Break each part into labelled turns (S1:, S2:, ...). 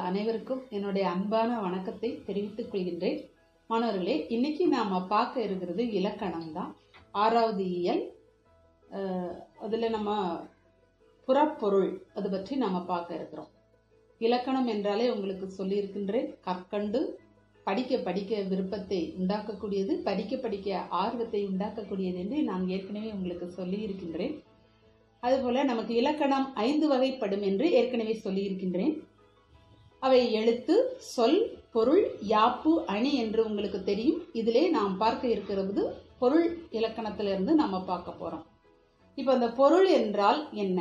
S1: அனைவருக்கும் என்னுடைய அன்பான வணக்கத்தை தெரிவித்துக் கொள்கின்றேன் மாணவர்களே இன்னைக்கு நாம பார்க்க இருக்கிறது இலக்கணம் தான் ஆறாவது இயல் அஹ், அதுல நம்ம புறப்பொருள் அது பற்றி நாம பார்க்க இருக்கிறோம் இலக்கணம் என்றாலே உங்களுக்கு சொல்லியிருக்கின்றேன் கற்கண்டு படிக்க படிக்க விருப்பத்தை உண்டாக்கக்கூடியது படிக்க படிக்க ஆர்வத்தை உண்டாக்கக்கூடியது என்று நான் ஏற்கனவே உங்களுக்கு சொல்லியிருக்கின்றேன் அதுபோல நமக்கு இலக்கணம் ஐந்து வகைப்படும் என்று ஏற்கனவே சொல்லியிருக்கின்றேன் அவை எழுத்து சொல் பொருள் யாப்பு அணி என்று உங்களுக்கு தெரியும் இதிலே நாம் பார்க்க இருக்கிறது பொருள் இலக்கணத்திலிருந்து நம்ம பார்க்க போறோம் இப்போ அந்த பொருள் என்றால் என்ன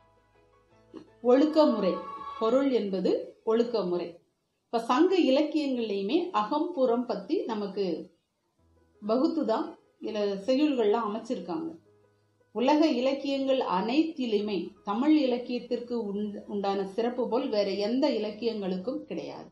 S1: ஒழுக்கமுறை பொருள் என்பது ஒழுக்கமுறை இப்ப சங்க இலக்கியங்கள்லையுமே அகம்புறம் பத்தி நமக்கு வகுத்து தான் இல செய்யுள்கள்லாம் அமைச்சிருக்காங்க உலக இலக்கியங்கள் அனைத்திலுமே தமிழ் இலக்கியத்திற்கு உண்- உண்டான சிறப்பு போல் வேற எந்த இலக்கியங்களுக்கும் கிடையாது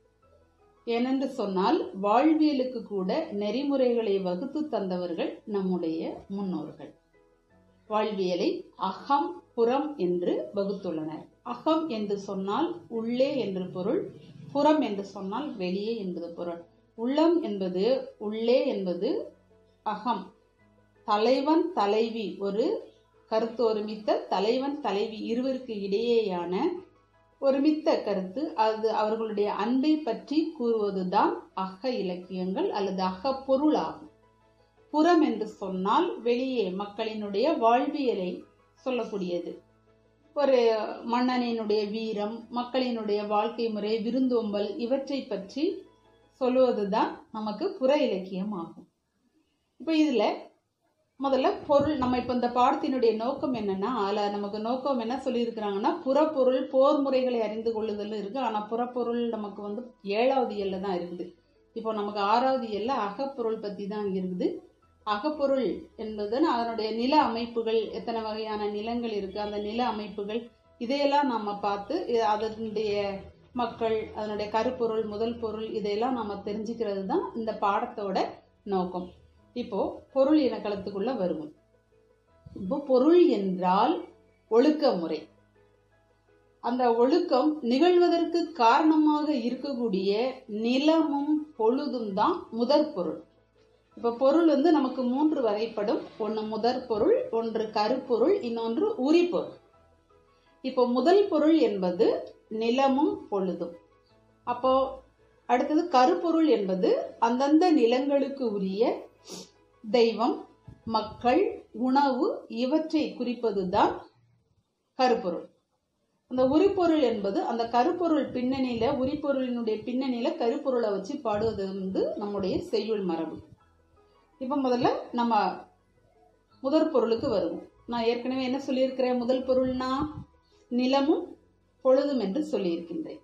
S1: ஏனென்று சொன்னால் வாழ்வியலுக்கு கூட நெறிமுறைகளை வகுத்து தந்தவர்கள் நம்முடைய முன்னோர்கள் வாழ்வியலை அகம் புறம் என்று வகுத்துள்ளனர் அகம் என்று சொன்னால் உள்ளே என்று பொருள் புறம் என்று சொன்னால் வெளியே என்பது பொருள் உள்ளம் என்பது உள்ளே என்பது அகம் தலைவன் தலைவி ஒரு கருத்து ஒருமித்த தலைவன் தலைவி இருவருக்கு இடையேயான ஒருமித்த கருத்து அது அவர்களுடைய அன்பை பற்றி கூறுவதுதான் அக இலக்கியங்கள் அல்லது அக பொருளாகும் புறம் என்று சொன்னால் வெளியே மக்களினுடைய வாழ்வியலை சொல்லக்கூடியது ஒரு மன்னனினுடைய வீரம் மக்களினுடைய வாழ்க்கை முறை விருந்தோம்பல் இவற்றை பற்றி சொல்லுவதுதான் நமக்கு புற இலக்கியம் ஆகும் இப்போ இதுல முதல்ல பொருள் நம்ம இப்ப இந்த பாடத்தினுடைய நோக்கம் என்னன்னா அதுல நமக்கு நோக்கம் என்ன சொல்லியிருக்கிறாங்கன்னா புறப்பொருள் போர் முறைகளை அறிந்து கொள்ளுதல் இருக்கு ஆனா புறப்பொருள் நமக்கு வந்து ஏழாவது இயல்ல தான் இருக்குது இப்போ நமக்கு ஆறாவது இயல்ல அகப்பொருள் பத்தி தான் இருக்குது அகப்பொருள் என்பது அதனுடைய நில அமைப்புகள் எத்தனை வகையான நிலங்கள் இருக்கு அந்த நில அமைப்புகள் இதையெல்லாம் நம்ம பார்த்து இ- அதனுடைய மக்கள் அதனுடைய கருப்பொருள் முதல் பொருள் இதையெல்லாம் நம்ம தெரிஞ்சுக்கிறது தான் இந்த பாடத்தோட நோக்கம் இப்போ பொருள் இனக்களத்துக்குள்ள வருவோம் இப்போ பொருள் என்றால் ஒழுக்க முறை அந்த ஒழுக்கம் நிகழ்வதற்கு காரணமாக இருக்கக்கூடிய நிலமும் பொழுதும் தான் முதற் பொருள் இப்ப பொருள் வந்து நமக்கு மூன்று வகைப்படும் ஒன்று முதற் பொருள் ஒன்று கருப்பொருள் இன்னொன்று உரிப்பொருள் இப்போ முதல் பொருள் என்பது நிலமும் பொழுதும் அப்போ அடுத்தது கருப்பொருள் என்பது அந்தந்த நிலங்களுக்கு உரிய தெய்வம் மக்கள் உணவு இவற்றை குறிப்பதுதான் கருப்பொருள் அந்த உரிப்பொருள் என்பது அந்த கருப்பொருள் பின்னணியில உரிப்பொருளினுடைய பின்னணியில கருப்பொருளை வச்சு பாடுவது வந்து நம்முடைய செய்யுள் மரபு இப்ப முதல்ல நம்ம முதற் பொருளுக்கு வருவோம் நான் ஏற்கனவே என்ன சொல்லியிருக்கிறேன் முதல் பொருள்னா நிலமும் பொழுதும் என்று சொல்லியிருக்கின்றேன்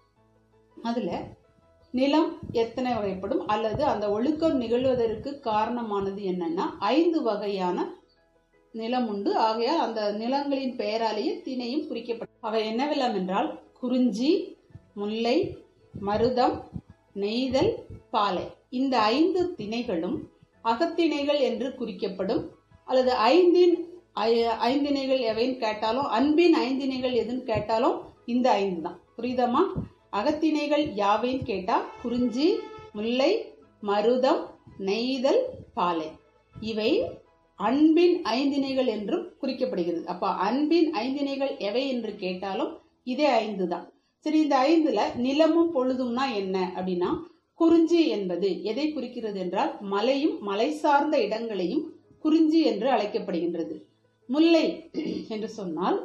S1: அதுல நிலம் எத்தனை வகைப்படும் அல்லது அந்த ஒழுக்கம் நிகழ்வதற்கு காரணமானது என்னன்னா ஐந்து வகையான நிலம் உண்டு ஆகையால் அந்த நிலங்களின் பெயராலேயே திணையும் குறிக்கப்படும் அவை என்னவெல்லாம் என்றால் குறிஞ்சி முல்லை மருதம் நெய்தல் பாலை இந்த ஐந்து திணைகளும் அகத்திணைகள் என்று குறிக்கப்படும் அல்லது ஐந்தின் ஐ- ஐந்திணைகள் எவைன்னு கேட்டாலும் அன்பின் ஐந்திணைகள் எதுன்னு கேட்டாலும் இந்த ஐந்து தான் புரியுதமா அகத்திணைகள் யாவைன்னு கேட்டா குறிஞ்சி முல்லை மருதம் நெய்தல் பாலை இவை அன்பின் ஐந்திணைகள் என்றும் குறிக்கப்படுகிறது அப்ப அன்பின் ஐந்திணைகள் எவை என்று கேட்டாலும் இதே ஐந்து தான் சரி இந்த ஐந்துல நிலமும் பொழுதும்னா என்ன அப்படின்னா குறிஞ்சி என்பது எதை குறிக்கிறது என்றால் மலையும் மலை சார்ந்த இடங்களையும் குறிஞ்சி என்று அழைக்கப்படுகின்றது முல்லை என்று சொன்னால்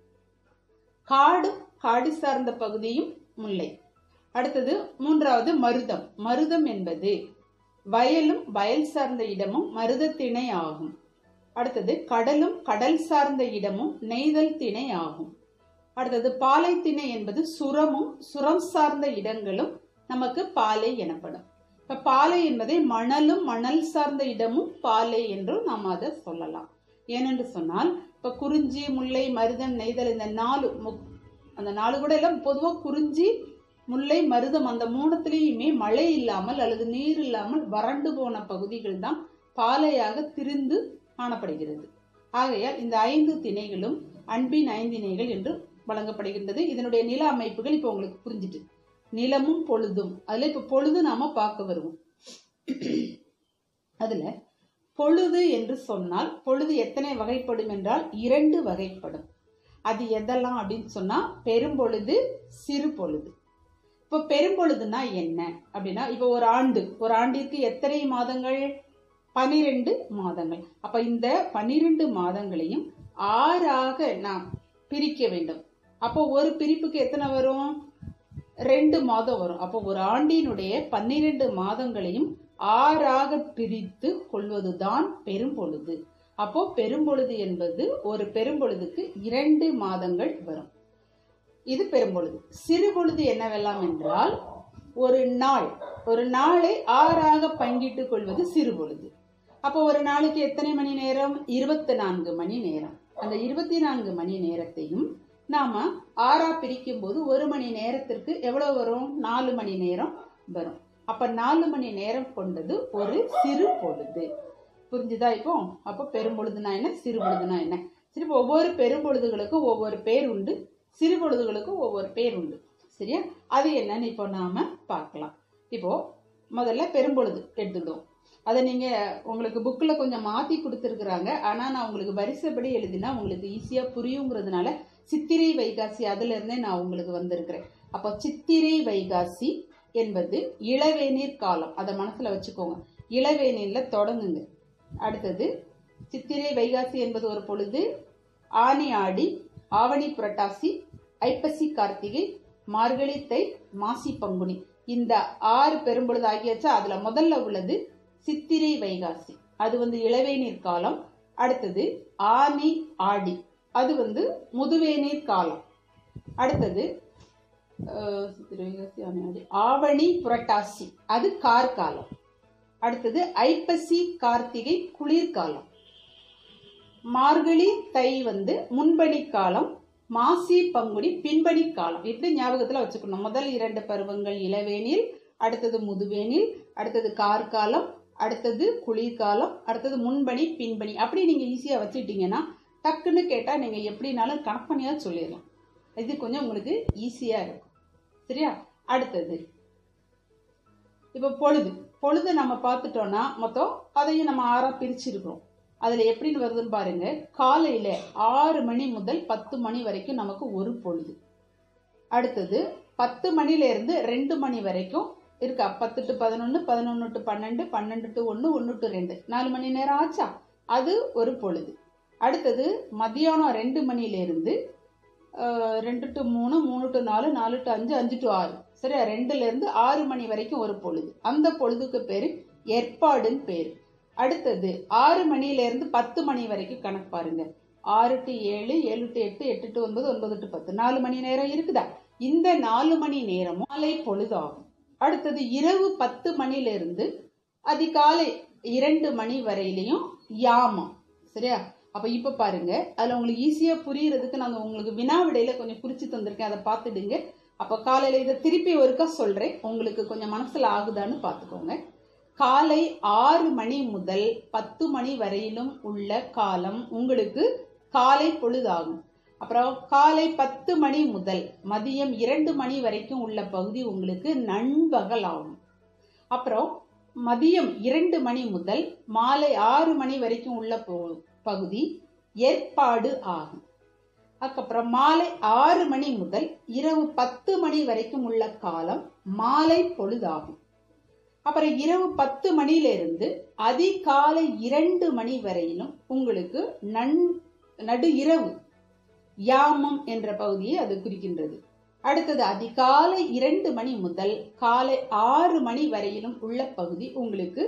S1: காடும் காடு சார்ந்த பகுதியும் முல்லை அடுத்தது மூன்றாவது மருதம் மருதம் என்பது வயலும் வயல் சார்ந்த இடமும் மருதத்திணை ஆகும் அடுத்தது கடலும் கடல் சார்ந்த இடமும் நெய்தல் திணை ஆகும் அடுத்தது பாலை திணை என்பது சுரமும் சுரம் சார்ந்த இடங்களும் நமக்கு பாலை எனப்படும் இப்ப பாலை என்பதை மணலும் மணல் சார்ந்த இடமும் பாலை என்றும் நாம் அதை சொல்லலாம் ஏனென்று சொன்னால் இப்ப குறிஞ்சி முல்லை மருதம் நெய்தல் இந்த நாலு முக்- அந்த நாலு கூட எல்லாம் பொதுவா குறிஞ்சி முல்லை மருதம் அந்த மூணுத்திலையுமே மழை இல்லாமல் அல்லது நீர் இல்லாமல் வறண்டு போன பகுதிகள் தான் பாலையாக திரிந்து காணப்படுகிறது ஆகையால் இந்த ஐந்து திணைகளும் அன்பின் ஐந்திணைகள் என்று வழங்கப்படுகின்றது இதனுடைய நில அமைப்புகள் இப்போ உங்களுக்கு புரிஞ்சுட்டு நிலமும் பொழுதும் அதுல இப்ப பொழுது நாம பார்க்க வருவோம் அதுல பொழுது என்று சொன்னால் பொழுது எத்தனை வகைப்படும் என்றால் இரண்டு வகைப்படும் அது எதெல்லாம் அப்படின்னு சொன்னா பெரும்பொழுது சிறு பொழுது இப்போ பெரும்பொழுதுனா என்ன அப்படின்னா இப்போ ஒரு ஆண்டு ஒரு ஆண்டிற்கு எத்தனை மாதங்கள் பனிரெண்டு மாதங்கள் அப்ப இந்த பனிரெண்டு மாதங்களையும் ஆறாக நாம் பிரிக்க வேண்டும் அப்போ ஒரு பிரிப்புக்கு எத்தனை வரும் ரெண்டு மாதம் வரும் அப்போ ஒரு ஆண்டினுடைய பன்னிரண்டு மாதங்களையும் ஆறாக பிரித்து கொள்வதுதான் பெரும்பொழுது அப்போ பெரும்பொழுது என்பது ஒரு பெரும்பொழுதுக்கு இரண்டு மாதங்கள் வரும் இது பெரும்பொழுது சிறு பொழுது என்னவெல்லாம் என்றால் ஒரு நாள் ஒரு நாளை ஆறாக பங்கிட்டுக் கொள்வது சிறு பொழுது அப்போ ஒரு நாளைக்கு எத்தனை மணி நேரம் இருபத்தி நான்கு மணி நேரம் அந்த இருபத்தி நான்கு மணி நேரத்தையும் நாம ஆறா பிரிக்கும் போது ஒரு மணி நேரத்திற்கு எவ்வளவு வரும் நாலு மணி நேரம் வரும் அப்ப நாலு மணி நேரம் கொண்டது ஒரு சிறு பொழுது புரிஞ்சுதா இப்போ அப்போ பெரும்பொழுதுனா என்ன சிறு பொழுதுனா என்ன சரி இப்போ ஒவ்வொரு பெரும்பொழுதுகளுக்கும் ஒவ்வொரு பேர் உண்டு சிறு பொழுதுகளுக்கும் ஒவ்வொரு பேர் உண்டு சரியா அது என்னன்னு இப்போ நாம பார்க்கலாம் இப்போ முதல்ல பெரும்பொழுது எடுத்துக்கிடுவோம் அதை நீங்க உங்களுக்கு புக்கில் கொஞ்சம் மாத்தி கொடுத்துருக்குறாங்க ஆனா நான் உங்களுக்கு வரிசைப்படி எழுதினா உங்களுக்கு ஈஸியா புரியுங்கிறதுனால சித்திரை வைகாசி அதுல இருந்தே நான் உங்களுக்கு வந்திருக்கிறேன் அப்போ சித்திரை வைகாசி என்பது இளவேநீர் காலம் அதை மனசுல வச்சுக்கோங்க இளவேநீர்ல தொடங்குங்க அடுத்தது சித்திரை வைகாசி என்பது ஒரு பொழுது ஆனி ஆடி ஆவணி புரட்டாசி ஐப்பசி கார்த்திகை மார்கழி தை மாசி பங்குனி இந்த ஆறு பெரும்பொழுது ஆகியாச்சா அதுல முதல்ல உள்ளது சித்திரை வைகாசி அது வந்து இளவேநீர் காலம் அடுத்தது ஆனி ஆடி அது வந்து முதுவேநீர் காலம் அடுத்தது அஹ், சித்திரை வைகாசி ஆனி ஆடி ஆவணி புரட்டாசி அது கார்காலம் அடுத்தது ஐப்பசி கார்த்திகை குளிர்காலம் மார்கழி தை வந்து முன்பனி காலம் மாசி பங்குனி பின்பனி காலம் இப்படி ஞாபகத்துல வச்சுக்கணும் முதல் இரண்டு பருவங்கள் இளவேனில் அடுத்தது முதுவேனில் அடுத்தது கார்காலம் அடுத்தது குளிர்காலம் அடுத்தது முன்பனி பின்பனி அப்படி நீங்க ஈஸியா வச்சுட்டீங்கன்னா டக்குன்னு கேட்டா நீங்க எப்படினாலும் கணப்பனியா சொல்லிடலாம் இது கொஞ்சம் உங்களுக்கு ஈஸியா இருக்கும் சரியா அடுத்தது இப்போ பொழுது பொழுது நம்ம பார்த்துட்டோம்னா மொத்தம் அதையும் நம்ம ஆறா பிரிச்சிருக்கிறோம் அதுல எப்படின்னு வருதுன்னு பாருங்க காலையில ஆறு மணி முதல் பத்து மணி வரைக்கும் நமக்கு ஒரு பொழுது அடுத்தது பத்து மணில இருந்து ரெண்டு மணி வரைக்கும் இருக்கா பத்து டு பதினொன்னு பதினொன்னு டு பன்னெண்டு பன்னெண்டு டு ஒன்னு ஒன்னு டு ரெண்டு நாலு மணி நேரம் ஆச்சா அது ஒரு பொழுது அடுத்தது மதியானம் ரெண்டு மணில இருந்து அஹ், ரெண்டு டு மூணு மூணு டு நாலு நாலு டு அஞ்சு அஞ்சு டு ஆறு சரியா ரெண்டுல இருந்து ஆறு மணி வரைக்கும் ஒரு பொழுது அந்த பொழுதுக்கு பேரு ஏற்பாடுன்னு பேரு அடுத்தது ஆறு மணில இருந்து பத்து மணி வரைக்கும் கணக்கு பாருங்க ஆறு டு ஏழு ஏழு டு எட்டு எட்டு டு ஒன்பது ஒன்பது டு பத்து நாலு மணி நேரம் இருக்குதா இந்த நாலு மணி நேரமும் மாலை பொழுது ஆகும் அடுத்தது இரவு பத்து மணில இருந்து அதிகாலை இரண்டு மணி வரையிலையும் யாமம் சரியா அப்ப இப்ப பாருங்க அதுல உங்களுக்கு ஈஸியா புரியறதுக்கு நான் உங்களுக்கு வினா விடையில கொஞ்சம் குறிச்சு தந்திருக்கேன் அதை பார்த்துடுங்க அப்ப காலையில இதை திருப்பி ஒருக்கா சொல்றேன் உங்களுக்கு கொஞ்சம் மனசுல ஆகுதான்னு பாத்துக்கோங்க காலை ஆறு மணி முதல் பத்து மணி வரையிலும் உள்ள காலம் உங்களுக்கு காலை பொழுதாகும் அப்புறம் காலை பத்து மணி முதல் மதியம் இரண்டு மணி வரைக்கும் உள்ள பகுதி உங்களுக்கு நண்பகல் ஆகும் அப்புறம் மதியம் இரண்டு மணி முதல் மாலை ஆறு மணி வரைக்கும் உள்ள போ- பகுதி ஏற்பாடு ஆகும் அதுக்கப்புறம் மாலை ஆறு மணி முதல் இரவு பத்து மணி வரைக்கும் உள்ள காலம் மாலை பொழுதாகும் அப்புறம் இரவு பத்து மணியில இருந்து அதிகாலை இரண்டு மணி வரையிலும் உங்களுக்கு நன் நடு இரவு யாமம் என்ற பகுதியை அது குறிக்கின்றது அடுத்தது அதிகாலை இரண்டு மணி முதல் காலை ஆறு மணி வரையிலும் உள்ள பகுதி உங்களுக்கு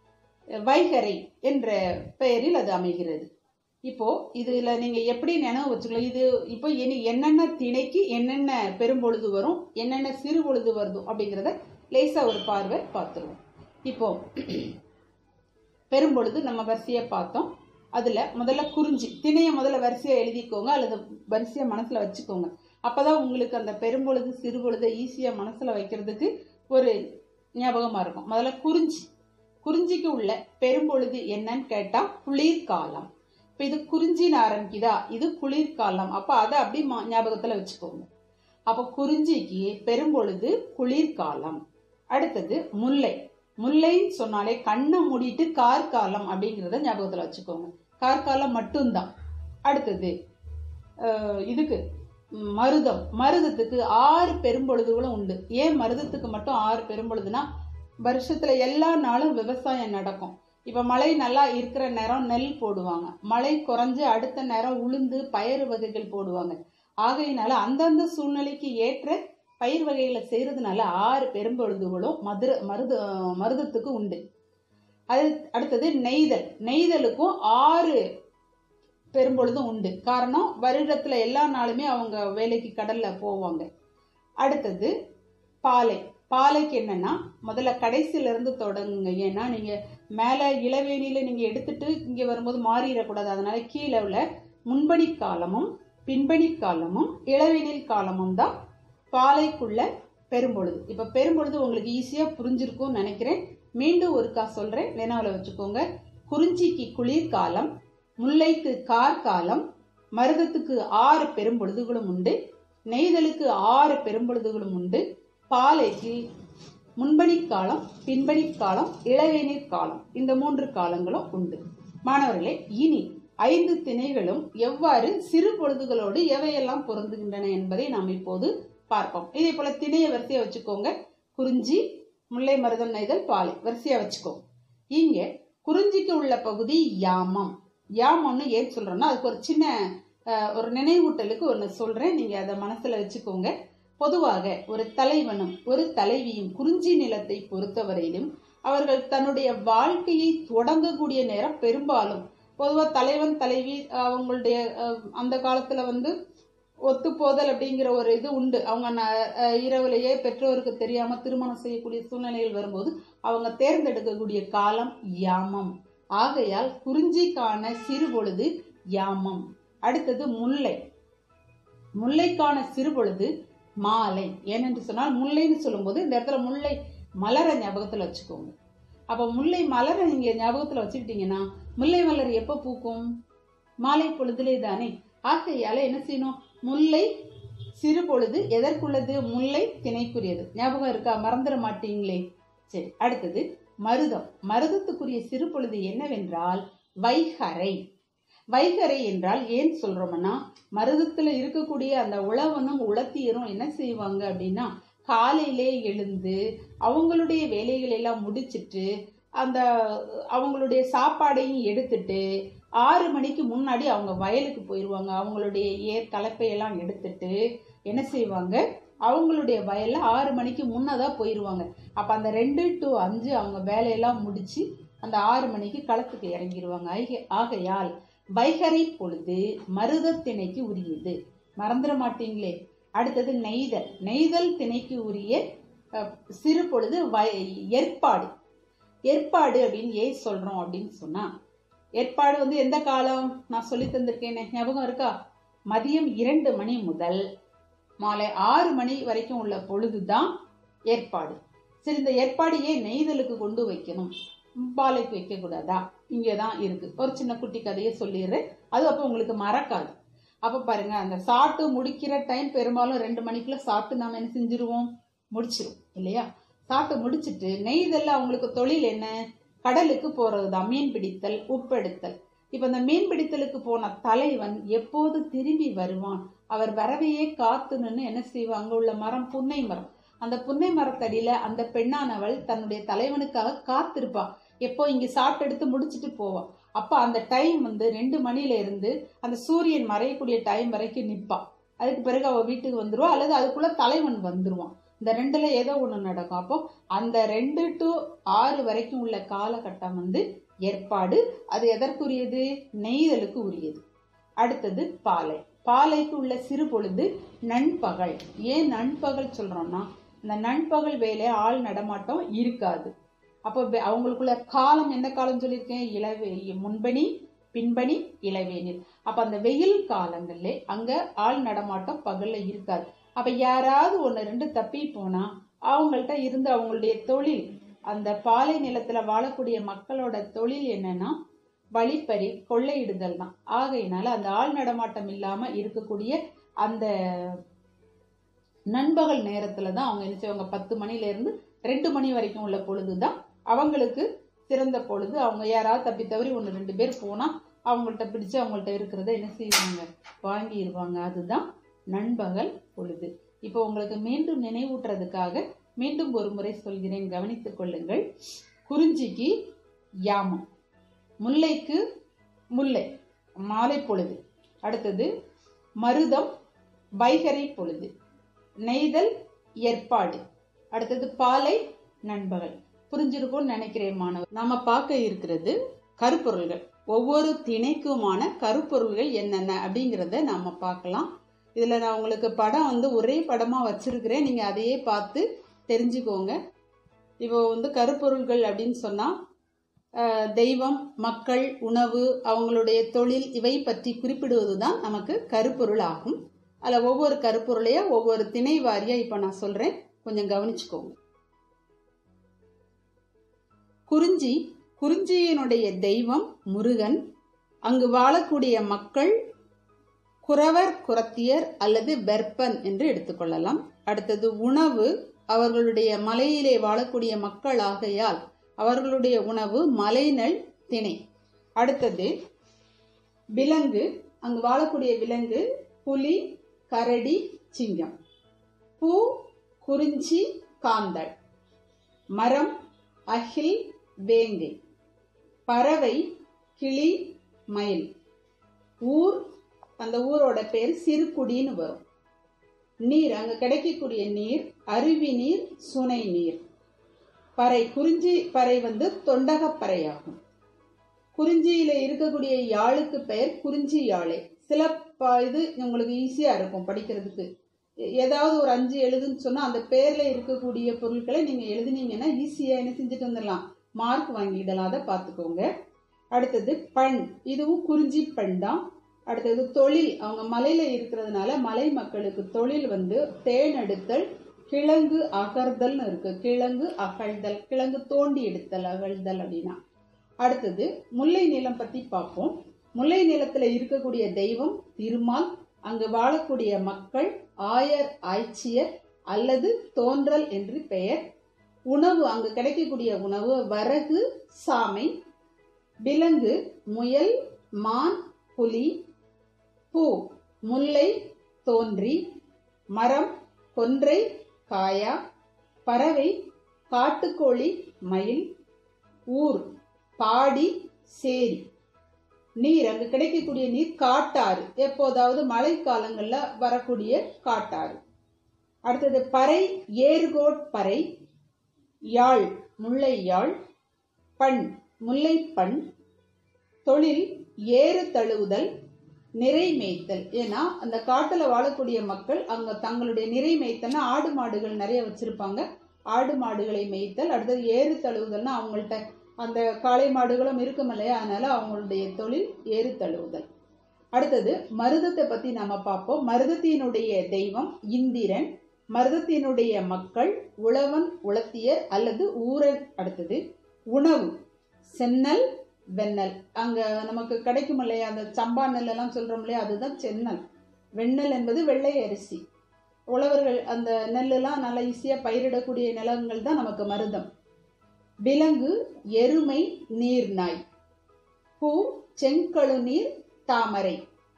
S1: வைகரை என்ற பெயரில் அது அமைகிறது இப்போ இதுல நீங்க எப்படி நினைவு வச்சுக்கலாம் இது இப்போ இனி என்னென்ன திணைக்கு என்னென்ன பெரும்பொழுது வரும் என்னென்ன சிறு பொழுது வருதோ அப்படிங்கிறத லேசா ஒரு பார்வை பார்த்துருவோம் இப்போ பெரும்பொழுது நம்ம வரிசையை பார்த்தோம் அதுல முதல்ல குறிஞ்சி திணையை முதல்ல வரிசையா எழுதிக்கோங்க அல்லது வரிசையா மனசுல வச்சுக்கோங்க அப்பதான் உங்களுக்கு அந்த பெரும்பொழுது சிறுபொழுதை ஈஸியா மனசுல வைக்கிறதுக்கு ஒரு ஞாபகமா இருக்கும் முதல்ல குறிஞ்சி குறிஞ்சிக்கு உள்ள பெரும்பொழுது என்னன்னு கேட்டா குளிர்காலம் இப்ப இது குறிஞ்சின்னு ஆரம்பிக்குதா இது குளிர்காலம் அப்ப அதை அப்படி மா- ஞாபகத்துல வச்சுக்கோங்க அப்ப குறிஞ்சிக்கு பெரும்பொழுது குளிர்காலம் அடுத்தது முல்லை முல்லைன்னு சொன்னாலே கண்ணை மூடிட்டு கார்காலம் அப்படிங்கிறத ஞாபகத்துல வச்சுக்கோங்க கார்காலம் மட்டும்தான் அடுத்தது அஹ், இதுக்கு ம், மருதம் மருதத்துக்கு ஆறு பெரும்பொழுதுகளும் உண்டு ஏன் மருதத்துக்கு மட்டும் ஆறு பெரும்பொழுதுனா வருஷத்துல எல்லா நாளும் விவசாயம் நடக்கும் இப்ப மழை நல்லா இருக்கிற நேரம் நெல் போடுவாங்க மழை குறைஞ்சு அடுத்த நேரம் உளுந்து பயறு வகைகள் போடுவாங்க ஆகையினால அந்தந்த சூழ்நிலைக்கு ஏற்ற பயிர் வகைகளை செய்யறதுனால ஆறு பெரும்பொழுதுகளும் மதுர மருத மருதத்துக்கு உண்டு அது அடுத்தது நெய்தல் நெய்தலுக்கும் ஆறு பெரும்பொழுதும் உண்டு காரணம் வருடத்துல எல்லா நாளுமே அவங்க வேலைக்கு கடல்ல போவாங்க அடுத்தது பாலை பாலைக்கு என்னன்னா முதல்ல கடைசியில இருந்து தொடங்குங்க ஏன்னா நீங்க மேல இளவேணியில நீங்க எடுத்துட்டு இங்க வரும்போது மாறிடக்கூடாது அதனால கீழே உள்ள முன்பணி காலமும் பின்பணி காலமும் இளவேனில் காலமும் தான் பாலைக்குள்ள பெரும்பொழுது இப்ப பெரும்பொழுது உங்களுக்கு ஈஸியா புரிஞ்சிருக்கும்னு நினைக்கிறேன் மீண்டும் ஒருக்கா சொல்றேன் நினைவுல வச்சுக்கோங்க குறிஞ்சிக்கு குளிர்காலம் முல்லைக்கு கார்காலம் மருதத்துக்கு ஆறு பெரும்பொழுதுகளும் உண்டு நெய்தலுக்கு ஆறு பெரும்பொழுதுகளும் உண்டு பாலைக்கு முன்பணி காலம் பின்பணி காலம் இளவேநீர் காலம் இந்த மூன்று காலங்களும் உண்டு மாணவர்களே இனி ஐந்து திணைகளும் எவ்வாறு சிறு பொழுதுகளோடு எவையெல்லாம் பொருந்துகின்றன என்பதை நாம் இப்போது பார்ப்போம் இதே போல திணைய வரிசையா வச்சுக்கோங்க குறிஞ்சி முல்லை மருதம் நெய்தல் பாலை வரிசையா வச்சுக்கோங்க இங்க குறிஞ்சிக்கு உள்ள பகுதி யாமம் யாமம்னு ஏன் சொல்றோம்னா அதுக்கு ஒரு சின்ன அஹ், ஒரு நினைவூட்டலுக்கு ஒன்று சொல்றேன் நீங்க அதை மனசுல வச்சுக்கோங்க பொதுவாக ஒரு தலைவனும் ஒரு தலைவியும் குறிஞ்சி நிலத்தை பொறுத்தவரையிலும் அவர்கள் தன்னுடைய வாழ்க்கையை தொடங்கக்கூடிய நேரம் பெரும்பாலும் பொதுவா தலைவன் தலைவி அவங்களுடைய அஹ், அந்த காலத்துல வந்து ஒத்துப்போதல் அப்படிங்கிற ஒரு இது உண்டு அவங்க ந- அஹ், இரவுலேயே பெற்றோருக்கு தெரியாம திருமணம் செய்யக்கூடிய சூழ்நிலைகள் வரும்போது அவங்க தேர்ந்தெடுக்கக்கூடிய காலம் யாமம் ஆகையால் குறிஞ்சிக்கான சிறு பொழுது யாமம் அடுத்தது முல்லை முல்லைக்கான சிறு பொழுது மாலை ஏனென்று சொன்னால் முல்லைன்னு சொல்லும்போது இந்த இடத்துல முல்லை மலர ஞாபகத்துல வச்சுக்கோங்க அப்ப முல்லை மலர நீங்க ஞாபகத்துல வச்சுக்கிட்டீங்கன்னா முல்லை மலர் எப்ப பூக்கும் மாலை பொழுதுலே தானே ஆகையால என்ன செய்யணும் முல்லை சிறு பொழுது எதற்குள்ளது முல்லை திணைக்குரியது ஞாபகம் இருக்கா மறந்துட மாட்டீங்களே சரி அடுத்தது மருதம் மருதத்துக்குரிய சிறு பொழுது என்னவென்றால் வைகரை வைகரை என்றால் ஏன் சொல்றோம்னா மருதத்துல இருக்கக்கூடிய அந்த உழவனும் உளத்தியரும் என்ன செய்வாங்க அப்படின்னா காலையிலே எழுந்து அவங்களுடைய வேலைகளை எல்லாம் முடிச்சிட்டு அந்த அவங்களுடைய சாப்பாடையும் எடுத்துட்டு ஆறு மணிக்கு முன்னாடி அவங்க வயலுக்கு போயிடுவாங்க அவங்களுடைய ஏர் கலப்பையெல்லாம் எடுத்துட்டு என்ன செய்வாங்க அவங்களுடைய வயல்ல ஆறு மணிக்கு முன்னதா போயிடுவாங்க அப்ப அந்த ரெண்டு டு அஞ்சு அவங்க வேலையெல்லாம் முடிச்சு அந்த ஆறு மணிக்கு களத்துக்கு இறங்கிடுவாங்க ஆக- ஆகையால் வைகரை பொழுது மருத திணைக்கு உரியது மறந்துட மாட்டீங்களே அடுத்தது நெய்தல் நெய்தல் திணைக்கு உரிய அஹ், சிறு பொழுது வய ஏற்பாடு ஏற்பாடு அப்படின்னு ஏன் சொல்றோம் அப்படின்னு சொன்னா ஏற்பாடு வந்து எந்த காலம் நான் சொல்லி தந்திருக்கேனே ஞாபகம் இருக்கா மதியம் இரண்டு மணி முதல் மாலை ஆறு மணி வரைக்கும் உள்ள பொழுதுதான் ஏற்பாடு சரி இந்த ஏற்பாடு ஏன் நெய்தலுக்கு கொண்டு வைக்கணும் பாலைக்கு வைக்க கூடாதா இங்கதான் இருக்கு ஒரு சின்ன குட்டி கதையை சொல்லிடுறேன் அது அப்போ உங்களுக்கு மறக்காது அப்ப பாருங்க அந்த சாப்பிட்டு முடிக்கிற டைம் பெரும்பாலும் ரெண்டு மணிக்குள்ள சாப்பிட்டு நாம என்ன செஞ்சிருவோம் முடிச்சிருவோம் இல்லையா சாப்பிட்டு முடிச்சிட்டு நெய்தல்ல அவங்களுக்கு தொழில் என்ன கடலுக்கு போறதுதான் மீன் பிடித்தல் உப்பெடுத்தல் இப்ப இந்த மீன் பிடித்தலுக்கு போன தலைவன் எப்போது திரும்பி வருவான் அவர் வரவையே காத்து நின்னு என்ன செய்வாங்க அங்க உள்ள மரம் புன்னை மரம் அந்த புன்னை மரத்தடியில அந்த பெண்ணானவள் தன்னுடைய தலைவனுக்காக காத்திருப்பா எப்போ இங்க சாப்பிட்டு எடுத்து முடிச்சிட்டு போவா அப்ப அந்த டைம் வந்து ரெண்டு மணில இருந்து அந்த சூரியன் மறையக்கூடிய டைம் வரைக்கும் நிப்பா அதுக்கு பிறகு அவ வீட்டுக்கு வந்துருவா அல்லது அதுக்குள்ள தலைவன் வந்துருவான் இந்த ரெண்டுல ஏதோ ஒண்ணு நடக்கும் அப்போ அந்த ரெண்டு டு ஆறு வரைக்கும் உள்ள காலகட்டம் வந்து ஏற்பாடு அது எதற்குரியது நெய்தலுக்கு உரியது அடுத்தது பாலை பாலைக்கு உள்ள சிறு பொழுது நண்பகல் ஏன் நண்பகல் சொல்றோம்னா இந்த நண்பகல் வேலை ஆள் நடமாட்டம் இருக்காது அப்போ வெ- அவங்களுக்குள்ள காலம் எந்த காலம் சொல்லியிருக்கேன் இளவே முன்பணி பின்பணி இளவேனில் அப்ப அந்த வெயில் காலங்கள்ல அங்க ஆள் நடமாட்டம் பகல்ல இருக்காது அப்ப யாராவது ஒண்ணு ரெண்டு தப்பி போனா அவங்கள்ட்ட இருந்து அவங்களுடைய தொழில் அந்த பாலை நிலத்துல வாழக்கூடிய மக்களோட தொழில் என்னன்னா வழிப்பறி கொள்ளையிடுதல் தான் ஆகையினால அந்த ஆள் நடமாட்டம் இல்லாம இருக்கக்கூடிய அந்த நண்பகல் நேரத்துல தான் அவங்க என்ன செய்வாங்க பத்து மணில இருந்து ரெண்டு மணி வரைக்கும் உள்ள பொழுது தான் அவங்களுக்கு சிறந்த பொழுது அவங்க யாராவது தப்பி தவறி ஒன்று ரெண்டு பேர் போனா அவங்கள்ட்ட பிடிச்சு அவங்கள்ட்ட இருக்கிறத என்ன செய்வாங்க வாங்கிடுவாங்க அதுதான் நண்பகல் பொழுது இப்போ உங்களுக்கு மீண்டும் நினைவூட்டுறதுக்காக மீண்டும் ஒரு முறை சொல்கிறேன் கவனித்துக் கொள்ளுங்கள் குறிஞ்சிக்கு யாமம் முல்லைக்கு முல்லை மாலை பொழுது அடுத்தது மருதம் வைகரை பொழுது நெய்தல் ஏற்பாடு அடுத்தது பாலை நண்பகல் புரிஞ்சிருக்கும்னு நினைக்கிறேன் மாணவர் நாம பார்க்க இருக்கிறது கருப்பொருள்கள் ஒவ்வொரு திணைக்குமான கருப்பொருள்கள் என்னென்ன அப்படிங்கிறத நாம பார்க்கலாம் இதுல நான் உங்களுக்கு படம் வந்து ஒரே படமா வச்சிருக்கிறேன் நீங்க அதையே பார்த்து தெரிஞ்சுக்கோங்க இப்போ வந்து கருப்பொருள்கள் அப்படின்னு சொன்னா அஹ், தெய்வம் மக்கள் உணவு அவங்களுடைய தொழில் இவை பற்றி குறிப்பிடுவது தான் நமக்கு கருப்பொருள் ஆகும் அதில் ஒவ்வொரு கருப்பொருளையா ஒவ்வொரு திணை வாரியா இப்போ நான் சொல்றேன் கொஞ்சம் கவனிச்சுக்கோங்க குறிஞ்சி குறிஞ்சியினுடைய தெய்வம் முருகன் அங்கு வாழக்கூடிய மக்கள் குறவர் குரத்தியர் அல்லது வெற்பன் என்று எடுத்துக்கொள்ளலாம் அடுத்தது உணவு அவர்களுடைய மலையிலே வாழக்கூடிய மக்கள் ஆகையால் அவர்களுடைய உணவு மலைநெல் திணை அடுத்தது விலங்கு அங்கு வாழக்கூடிய விலங்கு புலி கரடி சிங்கம் பூ குறிஞ்சி காந்தள் மரம் அகில் வேங்கை பறவை கிளி மயில் ஊர் அந்த ஊரோட பேர் சிறுகுடின்னு வரும் நீர் அங்க கிடைக்கக்கூடிய நீர் அருவி நீர் சுனை நீர் பறை குறிஞ்சி பறை வந்து தொண்டகப்பறை ஆகும் குறிஞ்சியில இருக்கக்கூடிய யாழுக்கு பெயர் குறிஞ்சி யாழை சில ப- இது உங்களுக்கு ஈஸியா இருக்கும் படிக்கிறதுக்கு எ- ஏதாவது ஒரு அஞ்சு எழுதுன்னு சொன்னா அந்த பேர்ல இருக்கக்கூடிய பொருட்களை நீங்க எழுதுனீங்கன்னா ஈஸியா என்ன செஞ்சுட்டு வந்துடலாம் மார்க் வாங்கிடலாம் அதை பார்த்துக்கோங்க அடுத்தது பண் இதுவும் குறிஞ்சி பண் தான் அடுத்தது தொழில் அவங்க மலையில இருக்கிறதுனால மலை மக்களுக்கு தொழில் வந்து தேன் எடுத்தல் கிழங்கு அகர்தல்னு இருக்கு கிழங்கு அகழ்தல் கிழங்கு தோண்டி எடுத்தல் அகழ்தல் அப்படின்னா அடுத்தது முல்லை நிலம் பத்தி பார்ப்போம் முல்லை நிலத்துல இருக்கக்கூடிய தெய்வம் திருமால் அங்கு வாழக்கூடிய மக்கள் ஆயர் ஆய்ச்சியர் அல்லது தோன்றல் என்று பெயர் உணவு அங்கு கிடைக்கக்கூடிய உணவு வரகு சாமை விலங்கு முயல் மான் புலி பூ முல்லை தோன்றி மரம் கொன்றை காயா பறவை காட்டுக்கோழி மயில் ஊர் பாடி சேரி நீர் அங்கு கிடைக்கக்கூடிய நீர் காட்டாறு எப்போதாவது மழை காலங்கள்ல வரக்கூடிய காட்டாறு அடுத்தது பறை ஏர்கோட் பறை யாழ் முல்லை யாழ் பண் முல்லை பண் தொழில் ஏறு தழுவுதல் நிறை மேய்த்தல் ஏன்னா அந்த காட்டுல வாழக்கூடிய மக்கள் அங்க தங்களுடைய நிறை மேய்த்தல்னா ஆடு மாடுகள் நிறைய வச்சிருப்பாங்க ஆடு மாடுகளை மேய்த்தல் அடுத்தது ஏறு தழுவுதல்னா அவங்கள்ட்ட அந்த காளை மாடுகளும் இருக்கும் இல்லையா அதனால அவங்களுடைய தொழில் ஏறு தழுவுதல் அடுத்தது மருதத்தை பத்தி நாம பார்ப்போம் மருதத்தினுடைய தெய்வம் இந்திரன் மருதத்தினுடைய மக்கள் உழவன் உளத்தியர் அல்லது ஊரன் அடுத்தது உணவு சென்னல் வெண்ணெல் அங்க நமக்கு கிடைக்கும் இல்லையா அந்த சம்பா நெல் எல்லாம் சொல்றோம் இல்லையா அதுதான் சென்னல் வெண்ணெல் என்பது வெள்ளை அரிசி உழவர்கள் அந்த நெல்லெல்லாம் நல்லா ஈஸியா பயிரிடக்கூடிய நிலங்கள் தான் நமக்கு மருதம் விலங்கு எருமை நீர்நாய் பூ செங்கழுநீர் தாமரை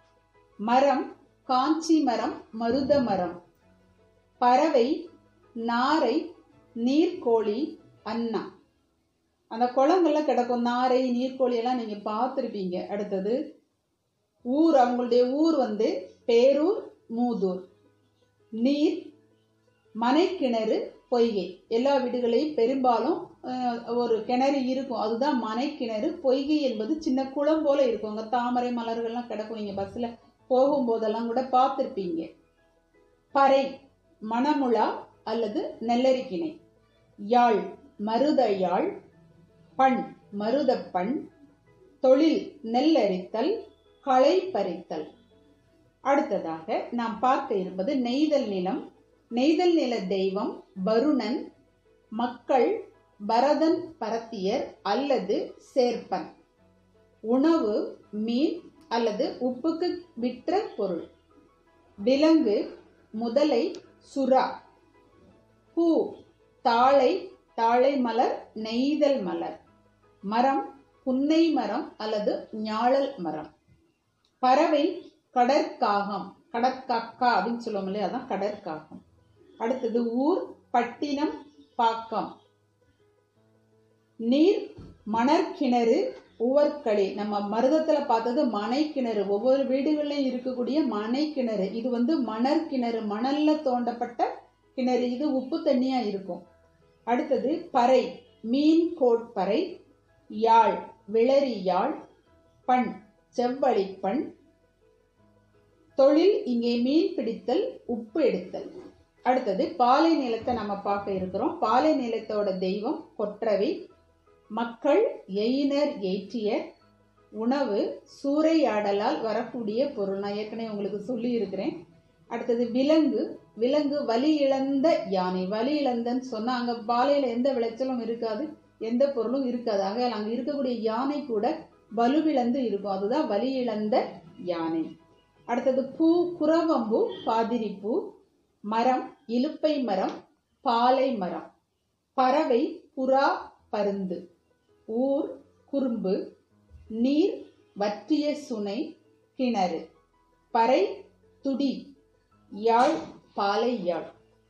S1: மரம் காஞ்சி மரம் மருத மரம் பறவை நாரை நீர்க்கோழி அண்ணா அந்த குளங்கள்ல கிடக்கும் நாரை நீர்க்கோழி எல்லாம் நீங்க பார்த்துருப்பீங்க அடுத்தது ஊர் அவங்களுடைய ஊர் வந்து பேரூர் மூதூர் நீர் மனைக்கிணறு பொய்கை எல்லா வீடுகளையும் பெரும்பாலும் அஹ், ஒரு கிணறு இருக்கும் அதுதான் மனைக்கிணறு பொய்கை என்பது சின்ன குளம் போல இருக்கும் அங்க தாமரை மலர்கள்லாம் கிடக்கும் நீங்க பஸ்ல போகும்போதெல்லாம் கூட பார்த்துருப்பீங்க பறை மணமுழா அல்லது நெல்லரிக்கிணை யாழ் மருத யாழ் பண் மருதப்பண் தொழில் நெல்லரித்தல் களை பறித்தல் அடுத்ததாக நாம் பார்க்க இருப்பது நெய்தல் நிலம் நெய்தல் நில தெய்வம் வருணன் மக்கள் பரதன் பரத்தியர் அல்லது சேர்ப்பன் உணவு மீன் அல்லது உப்புக்கு விற்ற பொருள் விலங்கு முதலை சுறா பூ தாழை தாழை மலர் நெய்தல் மலர் மரம் புன்னை மரம் அல்லது ஞாழல் மரம் பறவை கடற்காகம் கடற்காக்கா அப்படின்னு சொல்லுவோம் இல்லையா அதான் கடற்காகம் அடுத்தது ஊர் பட்டினம் பாக்கம் நீர் மணற்கிணறு உவர்களி நம்ம மருதத்துல பார்த்தது மனை கிணறு ஒவ்வொரு வீடுகளிலும் இருக்கக்கூடிய மனை கிணறு இது வந்து மணற்கிணறு மணல்ல தோண்டப்பட்ட கிணறு இது உப்பு தண்ணியா இருக்கும் அடுத்தது பறை மீன் கோட்பறை யாழ் விளரி யாழ் பண் செவ்வழி பண் தொழில் இங்கே மீன் பிடித்தல் உப்பு எடுத்தல் அடுத்தது பாலை நிலத்தை நம்ம பார்க்க இருக்கிறோம் பாலை நிலத்தோட தெய்வம் கொற்றவை மக்கள் எயினர் எயிற்றியர் உணவு சூறையாடலால் வரக்கூடிய பொருள் நான் ஏற்கனவே உங்களுக்கு சொல்லி இருக்கிறேன் அடுத்தது விலங்கு விலங்கு வலி இழந்த யானை வலி இழந்தன்னு சொன்னா அங்க பாலையில எந்த விளைச்சலும் இருக்காது எந்த பொருளும் இருக்காது ஆக அங்க இருக்கக்கூடிய யானை கூட வலுவிழந்து இருக்கும் அதுதான் வலி இழந்த யானை அடுத்தது பூ குரவம்பூ பாதிரிப்பூ மரம் இலுப்பை மரம் பாலை மரம் பறவை புறா பருந்து ஊர் குறும்பு நீர் வற்றிய சுனை கிணறு பறை துடி யாழ் பாலை யாழ்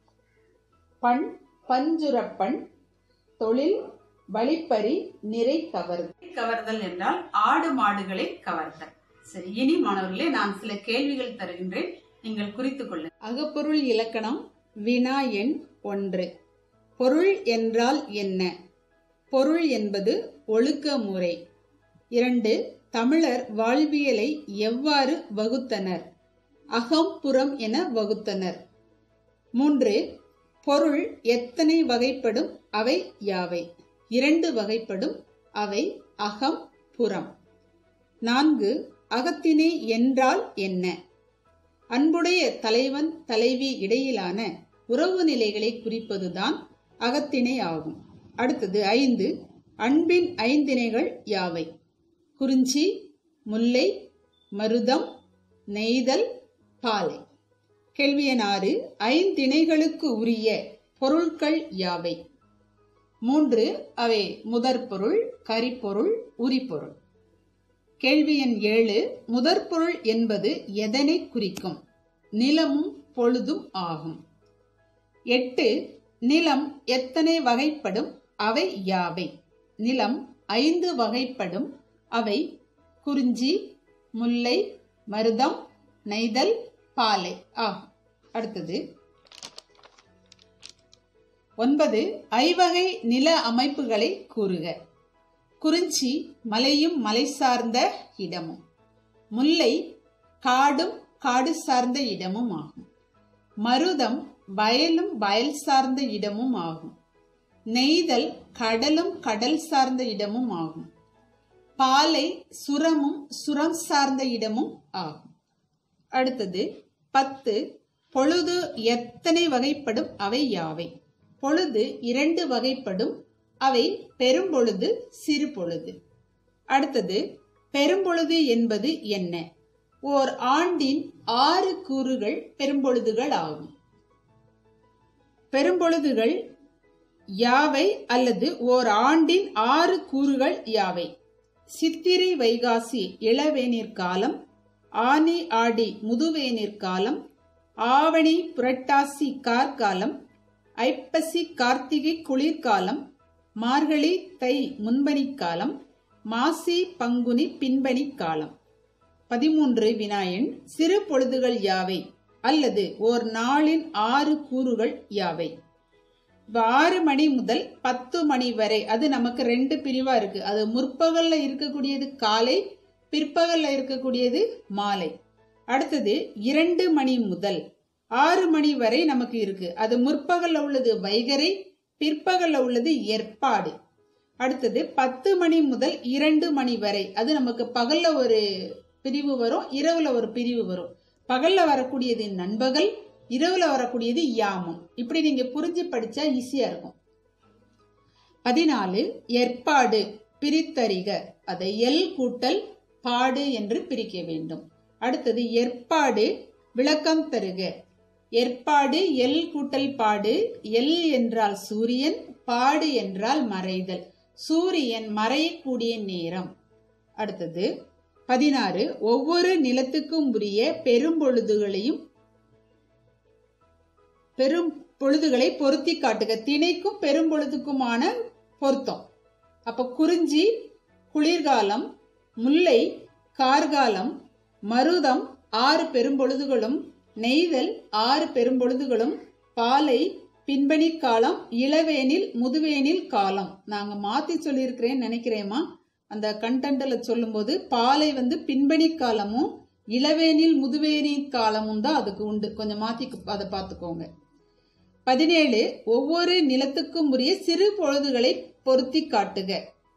S1: பண் பஞ்சுரப்பண் தொழில் வழிப்பறி நிறை கவர்தல் கவர்தல் என்றால் ஆடு மாடுகளை கவர்தல் சரி இனி மாணவர்களே நான் சில கேள்விகள் தருகின்றேன் நீங்கள் குறித்துக் கொள்ள அகப்பொருள் இலக்கணம் வினா எண் ஒன்று பொருள் என்றால் என்ன பொருள் என்பது ஒழுக்க முறை இரண்டு தமிழர் வாழ்வியலை எவ்வாறு வகுத்தனர் அகம் புறம் என வகுத்தனர் மூன்று பொருள் எத்தனை வகைப்படும் அவை யாவை இரண்டு வகைப்படும் அவை அகம் புறம் நான்கு அகத்திணை என்றால் என்ன அன்புடைய தலைவன் தலைவி இடையிலான உறவு நிலைகளை குறிப்பதுதான் அகத்திணை ஆகும் அடுத்தது ஐந்து அன்பின் ஐந்திணைகள் யாவை குறிஞ்சி முல்லை மருதம் நெய்தல் பாலை கேள்வி எண் ஆறு ஐந்திணைகளுக்கு உரிய பொருட்கள் யாவை மூன்று அவை முதற் பொருள் கரிப்பொருள் உரிப்பொருள் கேள்வி எண் ஏழு முதற் பொருள் என்பது எதனை குறிக்கும் நிலமும் பொழுதும் ஆகும் எட்டு நிலம் எத்தனை வகைப்படும் அவை யாவை நிலம் ஐந்து வகைப்படும் அவை குறிஞ்சி முல்லை மருதம் நெய்தல் பாலை ஆகும் அடுத்தது ஒன்பது ஐவகை நில அமைப்புகளை கூறுக குறிஞ்சி மலையும் மலை சார்ந்த இடமும் முல்லை காடும் காடு சார்ந்த இடமும் ஆகும் மருதம் வயலும் வயல் சார்ந்த இடமும் ஆகும் நெய்தல் கடலும் கடல் சார்ந்த இடமும் ஆகும் பாலை சுரமும் சுரம் சார்ந்த இடமும் ஆகும் அடுத்தது பத்து பொழுது எத்தனை வகைப்படும் அவை யாவை பொழுது இரண்டு வகைப்படும் அவை பெரும்பொழுது சிறு பொழுது அடுத்தது பெரும்பொழுது என்பது என்ன ஓர் ஆண்டின் ஆறு கூறுகள் பெரும்பொழுதுகள் ஆகும் பெரும்பொழுதுகள் யாவை அல்லது ஓர் ஆண்டின் ஆறு கூறுகள் யாவை சித்திரை வைகாசி இளவேநீர் காலம் ஆனி ஆடி முதுவேநீர் காலம் ஆவணி புரட்டாசி கார்காலம் ஐப்பசி கார்த்திகை குளிர்காலம் மார்கழி தை முன்பனி காலம் மாசி பங்குனி பின்பனி காலம் பதிமூன்று வினாயன் சிறு பொழுதுகள் யாவை அல்லது ஓர் நாளின் ஆறு கூறுகள் யாவை இப்ப ஆறு மணி முதல் பத்து மணி வரை அது நமக்கு ரெண்டு பிரிவா இருக்கு அது முற்பகல்ல இருக்கக்கூடியது காலை பிற்பகல்ல இருக்கக்கூடியது மாலை அடுத்தது இரண்டு மணி முதல் ஆறு மணி வரை நமக்கு இருக்கு அது முற்பகல்ல உள்ளது வைகரை பிற்பகல்ல உள்ளது ஏற்பாடு அடுத்தது பத்து மணி முதல் இரண்டு மணி வரை அது நமக்கு பகல்ல ஒரு பிரிவு வரும் இரவுல ஒரு பிரிவு வரும் பகல்ல வரக்கூடியது நண்பகல் இரவுல வரக்கூடியது யாமம் இப்படி நீங்க புரிஞ்சு படிச்சா ஈஸியா இருக்கும் பதினாலு ஏற்பாடு பிரித்தறிக அதை எல் கூட்டல் பாடு என்று பிரிக்க வேண்டும் அடுத்தது ஏற்பாடு விளக்கம் தருக ஏற்பாடு எல் கூட்டல் பாடு எல் என்றால் சூரியன் பாடு என்றால் மறைதல் சூரியன் மறையக்கூடிய நேரம் அடுத்தது பதினாறு ஒவ்வொரு நிலத்துக்கும் உரிய பெரும்பொழுதுகளையும் பெரும் பொழுதுகளை பொருத்தி காட்டுக திணைக்கும் பெரும்பொழுதுக்குமான பொருத்தம் அப்ப குறிஞ்சி குளிர்காலம் முல்லை கார்காலம் மருதம் ஆறு பெரும்பொழுதுகளும் நெய்தல் ஆறு பெரும்பொழுதுகளும் பாலை பின்பணி காலம் இளவேனில் முதுவேனில் காலம் நாங்க மாத்தி சொல்லியிருக்கிறேன்னு நினைக்கிறேமா அந்த கண்டென்ட்ல சொல்லும்போது பாலை வந்து பின்பணி காலமும் இளவேனில் முதுவேனில் காலமும் தான் அதுக்கு உண்டு கொஞ்சம் மாத்தி அதை பார்த்துக்கோங்க பதினேழு ஒவ்வொரு நிலத்துக்கும் உரிய சிறு பொழுதுகளை பொருத்தி காட்டுக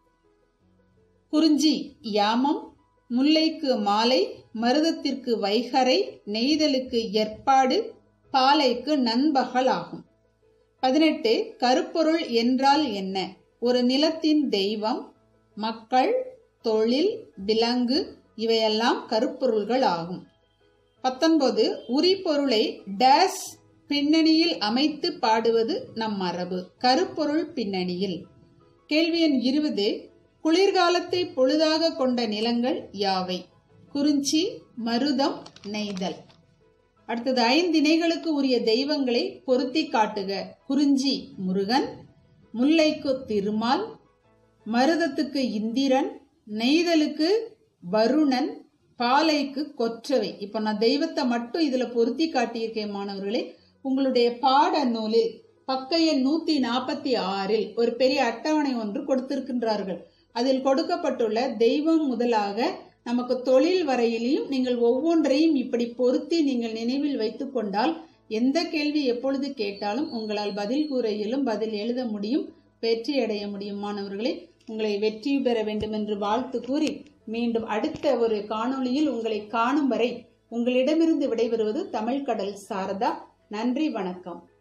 S1: குறிஞ்சி யாமம் முல்லைக்கு மாலை மருதத்திற்கு வைகரை நெய்தலுக்கு ஏற்பாடு பாலைக்கு நண்பகல் ஆகும் பதினெட்டு கருப்பொருள் என்றால் என்ன ஒரு நிலத்தின் தெய்வம் மக்கள் தொழில் விலங்கு இவையெல்லாம் கருப்பொருள்கள் ஆகும் பத்தொன்பது உரிபொருளை டேஸ் பின்னணியில் அமைத்து பாடுவது நம் மரபு கருப்பொருள் பின்னணியில் கேள்வி எண் இருபது குளிர்காலத்தை பொழுதாக கொண்ட நிலங்கள் யாவை குறிஞ்சி மருதம் நெய்தல் அடுத்தது ஐந்திணைகளுக்கு உரிய தெய்வங்களை பொருத்தி காட்டுக குறிஞ்சி முருகன் முல்லைக்கு திருமால் மருதத்துக்கு இந்திரன் நெய்தலுக்கு வருணன் பாலைக்கு கொற்றவை இப்ப நான் தெய்வத்தை மட்டும் இதுல பொருத்தி காட்டியிருக்கேன் மாணவர்களே உங்களுடைய பாட நூலில் பக்க எண் நூத்தி நாற்பத்தி ஆறில் ஒரு பெரிய அட்டவணை ஒன்று கொடுத்திருக்கின்றார்கள் அதில் கொடுக்கப்பட்டுள்ள தெய்வம் முதலாக நமக்கு தொழில் வரையிலையும் நீங்கள் ஒவ்வொன்றையும் இப்படி பொருத்தி நீங்கள் நினைவில் வைத்துக் கொண்டால் எந்த கேள்வி எப்பொழுது கேட்டாலும் உங்களால் பதில் கூற இயலும் பதில் எழுத முடியும் வெற்றி அடைய முடியும் மாணவர்களே உங்களை வெற்றி பெற வேண்டும் என்று வாழ்த்து கூறி மீண்டும் அடுத்த ஒரு காணொளியில் உங்களை காணும் வரை உங்களிடமிருந்து விடைபெறுவது தமிழ் கடல் சாரதா நன்றி வணக்கம்